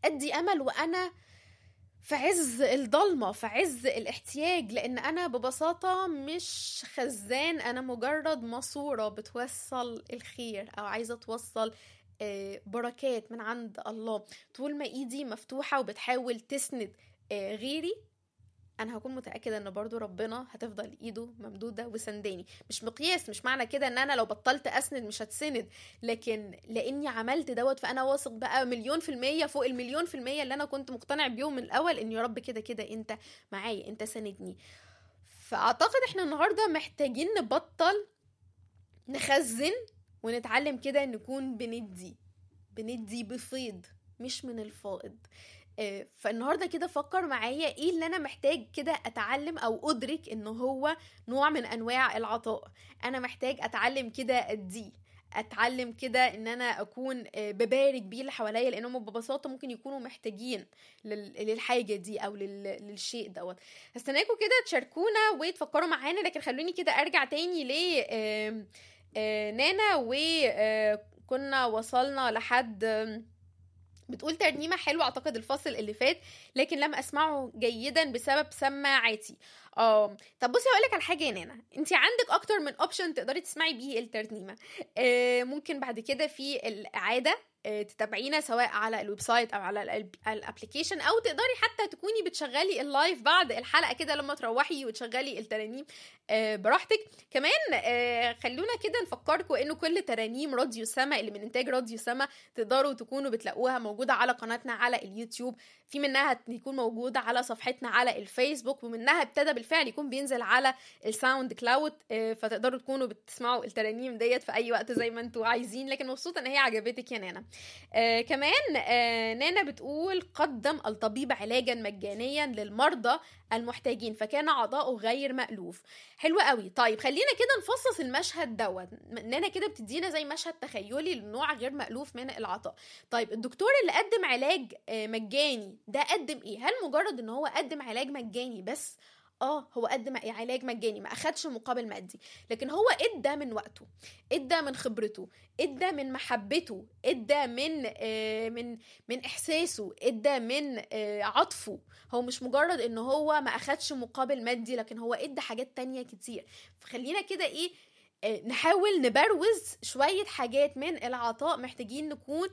ادي امل وانا في عز الضلمه في عز الاحتياج لان انا ببساطه مش خزان انا مجرد ماسوره بتوصل الخير او عايزه توصل آه، بركات من عند الله طول ما ايدي مفتوحه وبتحاول تسند آه، غيري انا هكون متاكده ان برضو ربنا هتفضل ايده ممدوده وسنداني مش مقياس مش معنى كده ان انا لو بطلت اسند مش هتسند لكن لاني عملت دوت فانا واثق بقى مليون في الميه فوق المليون في الميه اللي انا كنت مقتنع بيهم من الاول ان يا رب كده كده انت معايا انت ساندني فاعتقد احنا النهارده محتاجين نبطل نخزن ونتعلم كده نكون بندي بندي بفيض مش من الفائض آه، فالنهارده كده فكر معايا ايه اللي انا محتاج كده اتعلم او ادرك ان هو نوع من انواع العطاء انا محتاج اتعلم كده اديه اتعلم كده ان انا اكون آه، ببارك بيه اللي حواليا لانهم ببساطه ممكن يكونوا محتاجين لل- للحاجه دي او لل- للشيء دوت هستناكم كده تشاركونا وتفكروا معانا لكن خلوني كده ارجع تاني ل آم، آه، نانا وكنا وصلنا لحد آم، بتقول ترنيمة حلوة أعتقد الفصل اللي فات لكن لم أسمعه جيدا بسبب سماعاتي اه طب بصي هقولك على حاجة يا نانا انت عندك أكتر من أوبشن تقدري تسمعي بيه الترنيمة آه ممكن بعد كده في الإعادة آه، تتابعينا سواء على الويب سايت او على الأب- الابليكيشن او تقدري حتى تكوني بتشغلي اللايف بعد الحلقه كده لما تروحي وتشغلي الترانيم آه، براحتك كمان آه، خلونا كده نفكركم انه كل ترانيم راديو سما اللي من انتاج راديو سما تقدروا تكونوا بتلاقوها موجودة على قناتنا على اليوتيوب في منها يكون موجودة على صفحتنا على الفيسبوك ومنها ابتدى بالفعل يكون بينزل على الساوند كلاود آه، فتقدروا تكونوا بتسمعوا الترانيم ديت في اي وقت زي ما انتوا عايزين لكن مبسوطة ان هي عجبتك يا نانا آه كمان آه نانا بتقول قدم الطبيب علاجا مجانيا للمرضى المحتاجين فكان عطاؤه غير مألوف حلو قوي طيب خلينا كده نفصص المشهد دوت نانا كده بتدينا زي مشهد تخيلي لنوع غير مألوف من العطاء طيب الدكتور اللي قدم علاج آه، مجاني ده قدم ايه هل مجرد ان هو قدم علاج مجاني بس اه هو قدم علاج مجاني ما اخدش مقابل مادي لكن هو ادى من وقته ادى من خبرته ادى من محبته ادى من آه من من احساسه ادى من آه عطفه هو مش مجرد ان هو ما اخدش مقابل مادي لكن هو ادى حاجات تانية كتير فخلينا كده ايه آه، نحاول نبروز شوية حاجات من العطاء محتاجين نكون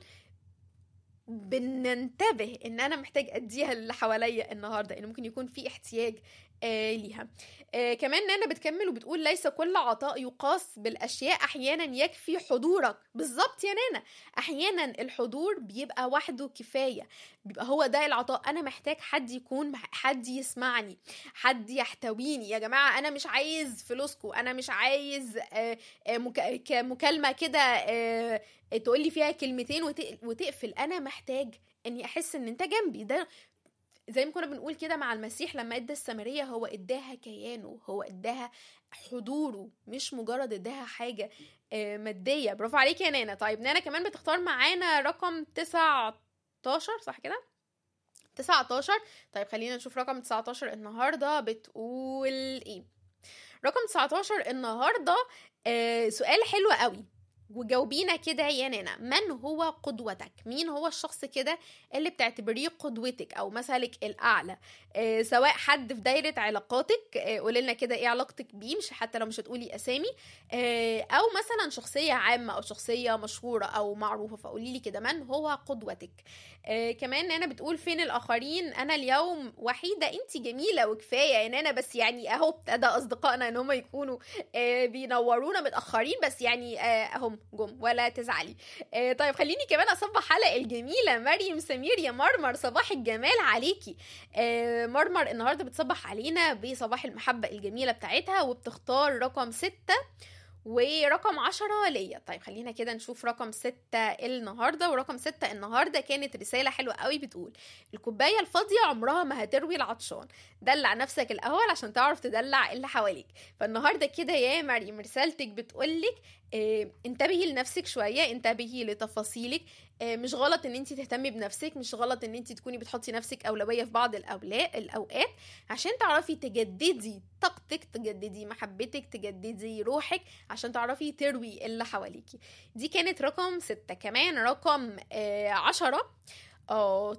بننتبه ان انا محتاج اديها اللي حواليا النهارده ان ممكن يكون في احتياج آه ليها آه كمان نانا بتكمل وبتقول ليس كل عطاء يقاس بالاشياء احيانا يكفي حضورك بالظبط يا نانا احيانا الحضور بيبقى وحده كفايه بيبقى هو ده العطاء انا محتاج حد يكون مع- حد يسمعني حد يحتويني يا جماعه انا مش عايز فلوسكم انا مش عايز آه آه مك- كمكالمه كده آه تقول لي فيها كلمتين وت- وتقفل انا محتاج اني احس ان انت جنبي ده زي ما كنا بنقول كده مع المسيح لما ادى السامريه هو اداها كيانه هو اداها حضوره مش مجرد اداها حاجه آه، ماديه برافو عليك يا نانا طيب نانا كمان بتختار معانا رقم 19 صح كده 19 طيب خلينا نشوف رقم 19 النهارده بتقول ايه رقم 19 النهارده آه سؤال حلو قوي وجاوبينا كده يا نانا من هو قدوتك مين هو الشخص كده اللي بتعتبريه قدوتك او مثلك الاعلى آه سواء حد في دايره علاقاتك آه قولي لنا كده ايه علاقتك بيه مش حتى لو مش هتقولي اسامي آه او مثلا شخصيه عامه او شخصيه مشهوره او معروفه فقولي لي كده من هو قدوتك آه كمان نانا بتقول فين الاخرين انا اليوم وحيده انت جميله وكفايه يا نانا بس يعني اهو ابتدى اصدقائنا ان هم يكونوا آه بينورونا متاخرين بس يعني آه اهم جم ولا تزعلي آه طيب خليني كمان اصبح على الجميله مريم سمير يا مرمر صباح الجمال عليكي آه مرمر النهارده بتصبح علينا بصباح المحبه الجميله بتاعتها وبتختار رقم ستة ورقم عشرة ليا طيب خلينا كده نشوف رقم ستة النهاردة ورقم ستة النهاردة كانت رسالة حلوة قوي بتقول الكوباية الفاضية عمرها ما هتروي العطشان دلع نفسك الأول عشان تعرف تدلع اللي حواليك فالنهاردة كده يا مريم رسالتك بتقولك اه انتبهي لنفسك شوية انتبهي لتفاصيلك اه مش غلط ان انت تهتمي بنفسك مش غلط ان انت تكوني بتحطي نفسك أولوية في بعض الأولا- الأوقات عشان تعرفي تجددي طاقتك تجددي محبتك تجددي روحك عشان تعرفي تروي اللي حواليكي دي كانت رقم ستة كمان رقم آه عشرة اه